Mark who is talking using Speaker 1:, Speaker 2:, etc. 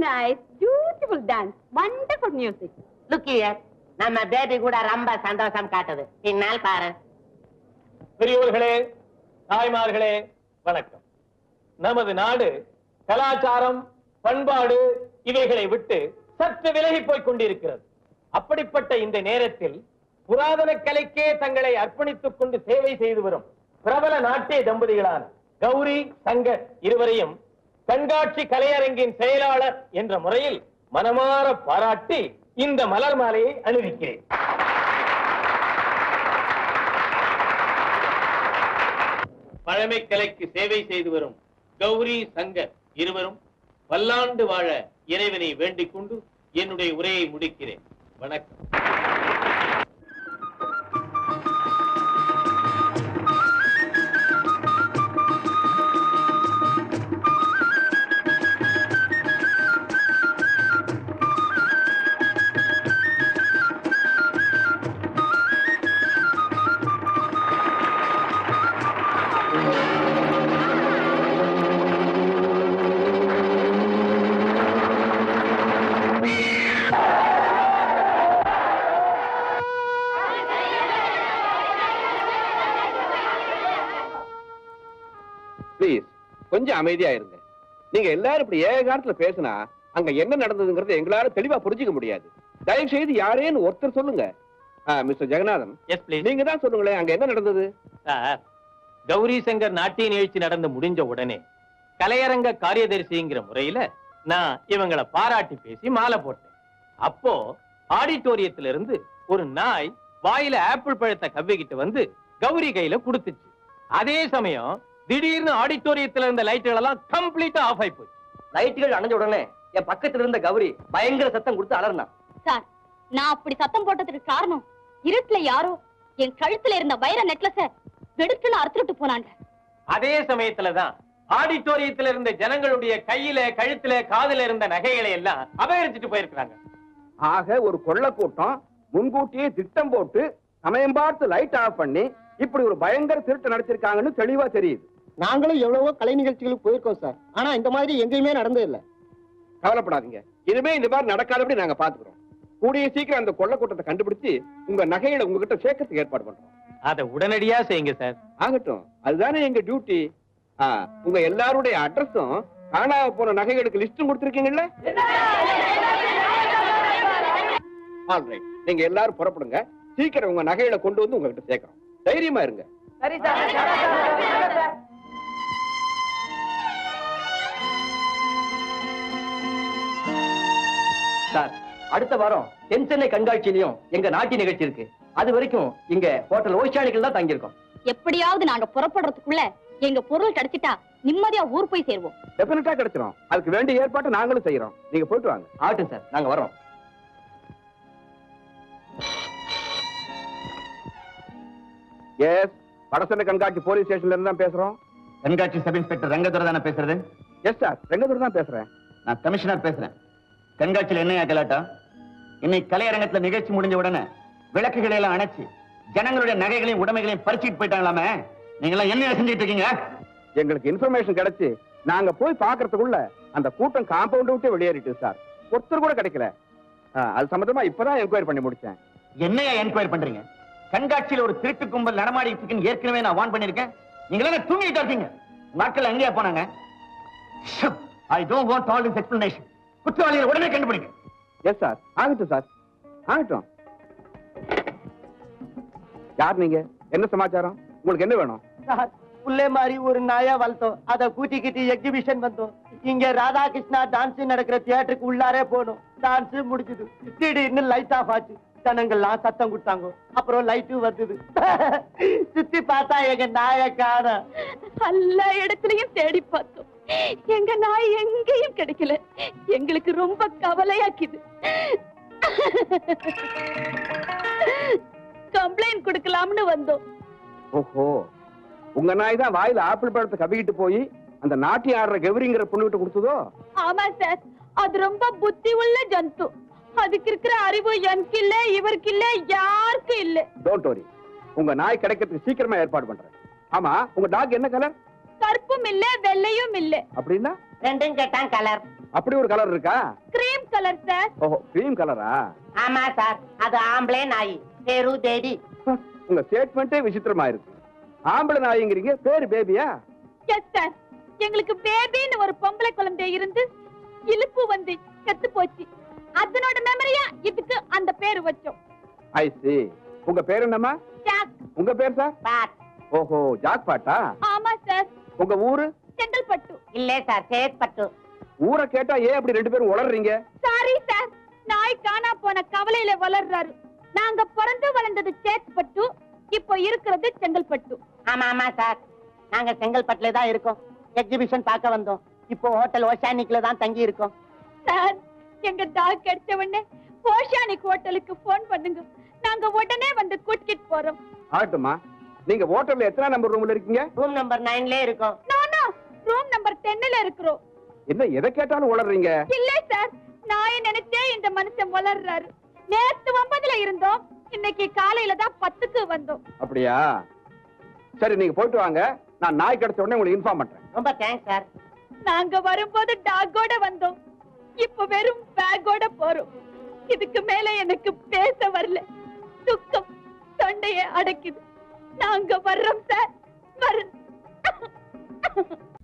Speaker 1: nice, beautiful dance, wonderful music.
Speaker 2: Look here நம்ம baby கூட ரொம்ப சந்தோஷம் காட்டுது பின்னால் பாரு
Speaker 3: பெரியோர்களே தாய்மார்களே வணக்கம் நமது நாடு கலாச்சாரம் பண்பாடு இவைகளை விட்டு சற்று விலகி போய்க் கொண்டிருக்கிறது அப்படிப்பட்ட இந்த நேரத்தில் புராதன கலைக்கே தங்களை அர்ப்பணித்துக் கொண்டு சேவை செய்து வரும் பிரபல நாட்டிய தம்பதிகளான கௌரி சங்கர் இருவரையும் கண்காட்சி கலையரங்கின் செயலாளர் என்ற முறையில் மனமாற பாராட்டி இந்த மலர் மாலையை அணிவிக்கிறேன் பழமை கலைக்கு சேவை செய்து வரும் கௌரி சங்கர் இருவரும் பல்லாண்டு வாழ இறைவனை வேண்டிக் கொண்டு என்னுடைய உரையை முடிக்கிறேன் வணக்கம்
Speaker 4: ப்ளீஸ் கொஞ்சம் அமைதியா இருங்க நீங்க எல்லாரும் இப்படி ஏக காலத்துல பேசினா அங்க என்ன நடந்ததுங்கிறத எங்களால தெளிவா புரிஞ்சுக்க முடியாது தயவு செய்து யாரேன்னு ஒருத்தர் சொல்லுங்க மிஸ்டர் ஜெகநாதன்
Speaker 3: எஸ் பிளீஸ்
Speaker 4: நீங்க தான் சொல்லுங்களேன் அங்க என்ன நடந்தது
Speaker 3: சார் கௌரி சங்கர் நாட்டிய நிகழ்ச்சி நடந்து முடிஞ்ச உடனே கலையரங்க காரியதரிசிங்கிற முறையில நான் இவங்கள பாராட்டி பேசி மாலை போட்டேன் அப்போ ஆடிட்டோரியத்துல இருந்து ஒரு நாய் வாயில ஆப்பிள் பழத்தை கவ்விக்கிட்டு வந்து கௌரி கையில கொடுத்துச்சு அதே சமயம் திடீர்னு ஆடிட்டோரியத்துல இருந்த லைட்டுகள் எல்லாம் கம்ப்ளீட்டா ஆஃப் ஆயி போச்சு
Speaker 5: லைட்டுகள் அணைஞ்ச உடனே என் பக்கத்துல இருந்த கௌரி பயங்கர சத்தம் கொடுத்து அலர்னான்
Speaker 1: சார் நான் அப்படி சத்தம் போட்டதுக்கு காரணம் இருட்டுல யாரோ என் கழுத்துல இருந்த வைர நெக்லஸ வெடுக்குன்னு அறுத்துட்டு போனாங்க
Speaker 3: அதே சமயத்துலதான் ஆடிட்டோரியத்துல இருந்த ஜனங்களுடைய கையில கழுத்துல காதுல இருந்த நகைகளை எல்லாம் அபகரிச்சுட்டு போயிருக்காங்க
Speaker 4: ஆக ஒரு கொள்ள கூட்டம் முன்கூட்டியே திட்டம் போட்டு சமயம் பார்த்து லைட் ஆஃப் பண்ணி இப்படி ஒரு பயங்கர திருட்டு நடத்திருக்காங்கன்னு தெளிவா தெரியுது
Speaker 5: நாங்களும் எவ்வளவோ கலை நிகழ்ச்சிகளுக்கு போயிருக்கோம் சார் ஆனா இந்த மாதிரி எங்கேயுமே நடந்தது இல்ல
Speaker 4: கவலைப்படாதீங்க இனிமே இந்த மாதிரி நடக்காதபடி நாங்க பாத்துக்கிறோம் கூடிய சீக்கிரம் அந்த கொள்ள கூட்டத்தை கண்டுபிடிச்சு உங்க நகைகளை உங்ககிட்ட சேர்க்கறதுக்கு ஏற்பாடு பண்றோம்
Speaker 3: அதை உடனடியா செய்யுங்க சார்
Speaker 4: ஆகட்டும் அதுதானே எங்க டியூட்டி உங்க எல்லாருடைய அட்ரஸும் காணாம போன நகைகளுக்கு லிஸ்டும் கொடுத்துருக்கீங்கல்ல ஆல்ரைட் நீங்க எல்லாரும் புறப்படுங்க சீக்கிரம் உங்க நகைகளை கொண்டு வந்து உங்ககிட்ட சேர்க்கிறோம் தைரியமா இருங்க
Speaker 5: சார் அடுத்த வாரம் தென் சென்னை கண்காட்சியிலையும் எங்க நாட்டிய நிகழ்ச்சி இருக்கு அது வரைக்கும் இங்க ஹோட்டல் ஓஷானிகள் தான் தங்கியிருக்கோம்
Speaker 1: எப்படியாவது நாங்க புறப்படுறதுக்குள்ள எங்க பொருள் கிடைச்சிட்டா நிம்மதியா ஊர் போய் சேருவோம்
Speaker 4: டெபினட்டா கிடைச்சிரும் அதுக்கு வேண்டிய ஏற்பாட்டை நாங்களும் செய்யறோம் நீங்க போயிட்டு வாங்க
Speaker 5: ஆகட்டும் சார் நாங்க வரோம்
Speaker 4: எஸ் வடசென்னை கண்காட்சி போலீஸ் ஸ்டேஷன்ல இருந்து தான் பேசுறோம்
Speaker 5: கண்காட்சி சப் இன்ஸ்பெக்டர் ரங்கதுரை தானே பேசுறது
Speaker 4: எஸ் சார் ரெங்கதூர் தான் பேசுறேன்
Speaker 5: நான் கமிஷனர் பேசுறேன் கண்காட்சியில் என்னையா கலாட்டா இன்னைக்கு கலையரங்கத்துல நிகழ்ச்சி முடிஞ்ச உடனே விளக்குகளை எல்லாம் அணைச்சு ஜனங்களுடைய நகைகளையும் உடைமைகளையும் பறிச்சுட்டு போயிட்டாங்களாமே நீங்க எல்லாம் என்ன செஞ்சுட்டு இருக்கீங்க
Speaker 4: எங்களுக்கு இன்ஃபர்மேஷன் கிடைச்சு நாங்க போய் பாக்குறதுக்குள்ள அந்த கூட்டம் காம்பவுண்ட் விட்டு வெளியேறிட்டு சார் ஒருத்தர் கூட கிடைக்கல ஆ, அது சம்பந்தமா இப்பதான் என்கொயரி பண்ணி முடிச்சேன்
Speaker 5: என்னையா என்கொயரி பண்றீங்க கண்காட்சியில ஒரு திருட்டு கும்பல் நடமாடிட்டு இருக்குன்னு ஏற்கனவே நான் வான் பண்ணிருக்கேன் நீங்க எல்லாம் தூங்கிட்டு இருக்கீங்க நாட்கள் எங்கேயா போனாங்க I don't want all this explanation குற்றவாளிகளை உடனே கண்டுபிடிங்க
Speaker 4: எஸ் சார் ஆகட்டும் சார் ஆகட்டும் யார் நீங்க என்ன சமாச்சாரம் உங்களுக்கு என்ன வேணும்
Speaker 6: சார் புள்ளே மாதிரி ஒரு நாயா வளர்த்தோம் அத கூட்டிக்கிட்டு எக்ஸிபிஷன் வந்தோம் இங்க ராதாகிருஷ்ணா டான்ஸ் நடக்கிற தியேட்டருக்கு உள்ளாரே போனோம் டான்ஸ் முடிஞ்சது திடீர்னு லைட் ஆஃப் ஆச்சு ஜனங்கள்லாம் சத்தம் கொடுத்தாங்க அப்புறம் லைட்டு வந்தது சுத்தி பார்த்தா எங்க நாய காண
Speaker 1: எல்லா இடத்துலயும் தேடி பார்த்தோம் எங்க நாய் எங்கேயும் கிடைக்கல எங்களுக்கு ரொம்ப கவலையாக்குது கம்ப்ளைண்ட் கொடுக்கலாம்னு வந்தோம்
Speaker 4: ஓஹோ உங்க நாய் தான் வாயில ஆப்பிள் பழத்தை கவிக்கிட்டு போய் அந்த நாட்டி ஆடுற கௌரிங்கிற பொண்ணுகிட்ட கொடுத்ததோ
Speaker 1: ஆமா சார் அது ரொம்ப புத்தி உள்ள ஜந்து அதுக்கு இருக்கிற அறிவு எனக்கு இல்ல இவருக்கு இல்ல யாருக்கும் இல்ல
Speaker 4: டோன்ட் வரி உங்க நாய் கிடைக்கிறதுக்கு சீக்கிரமா ஏற்பாடு பண்றேன் ஆமா உங்க டாக் என்ன கலர்
Speaker 1: கருப்பும் இல்ல வெள்ளையும் இல்ல
Speaker 4: அப்படின்னா
Speaker 2: ரெண்டும் கேட்டான் கலர்
Speaker 4: அப்படி ஒரு கலர் இருக்கா
Speaker 1: கிரீம் கலர் சார்
Speaker 4: ஓஹோ கிரீம் கலரா
Speaker 2: ஆமா சார் அது ஆம்பளை நாய் பேரு தேடி
Speaker 4: உங்க ஸ்டேட்மெண்ட்டே விசித்திரமா இருக்கு ஆம்பளை நாய்ங்கிறீங்க பேரு பேபியா
Speaker 1: எஸ் சார் எங்களுக்கு பேபின்னு ஒரு பொம்பளை குழந்தை இருந்து இழுப்பு வந்து செத்து போச்சு அதனோட மெமரியா இதுக்கு அந்த பேரு வச்சோம்
Speaker 4: ஐ சி உங்க பேர் என்னம்மா
Speaker 1: ஜாக்
Speaker 4: உங்க பேர் சார்
Speaker 2: பாட்
Speaker 4: ஓஹோ ஜாக் பாட்டா
Speaker 1: ஆமா சார்
Speaker 4: உங்க ஊரு
Speaker 1: செங்கல்பட்டு
Speaker 2: இல்ல சார் சேத்பட்டு
Speaker 4: ஊரை கேட்டா ஏன் அப்படி ரெண்டு பேரும் உளறீங்க
Speaker 1: சாரி சார் நாய் காணா போன கவலையில வளர்றாரு நாங்க பிறந்து வளர்ந்தது சேத்பட்டு இப்போ இருக்கிறது செங்கல்பட்டு
Speaker 2: ஆமா ஆமா சார் நாங்க செங்கல்பட்டுல தான் இருக்கோம் எக்ஸிபிஷன் பார்க்க வந்தோம் இப்போ ஹோட்டல் ஓஷானிக்ல தான் தங்கி இருக்கோம்
Speaker 1: சார் எங்க டாக் கிடைச்ச உடனே ஓஷானிக் ஹோட்டலுக்கு போன் பண்ணுங்க நாங்க உடனே வந்து கூட்டிட்டு போறோம்
Speaker 4: ஆகட்டும்மா நீங்க ஹோட்டல்ல எத்தனை நம்பர் ரூம்ல இருக்கீங்க
Speaker 2: ரூம் நம்பர் நைன்ல இருக்கோம்
Speaker 1: நோ நோ ரூம் நம்பர் டென்னுல இருக்கிறோம்
Speaker 4: என்ன எதை கேட்டாலும் உளறீங்க
Speaker 1: இல்ல சார் நாயை நினைச்சே இந்த மனுஷன் வளர்றாரு நேத்து ஒன்பதுல இருந்தோம் இன்னைக்கு காலையில தான் பத்துக்கு வந்தோம்
Speaker 4: அப்படியா சரி நீங்க போயிட்டு வாங்க நான் நாய் கிடைச்ச உடனே உங்களுக்கு இன்ஃபார்ம் பண்றேன்
Speaker 2: ரொம்ப தேங்க்ஸ் சார்
Speaker 1: நாங்க வரும்போது டாகோட வந்தோம் இப்ப வெறும் பேக்கோட போறோம் இதுக்கு மேல எனக்கு பேச வரல துக்கம் தொண்டைய அடைக்குது நாங்க வர்றோம் சார் வர்றோம்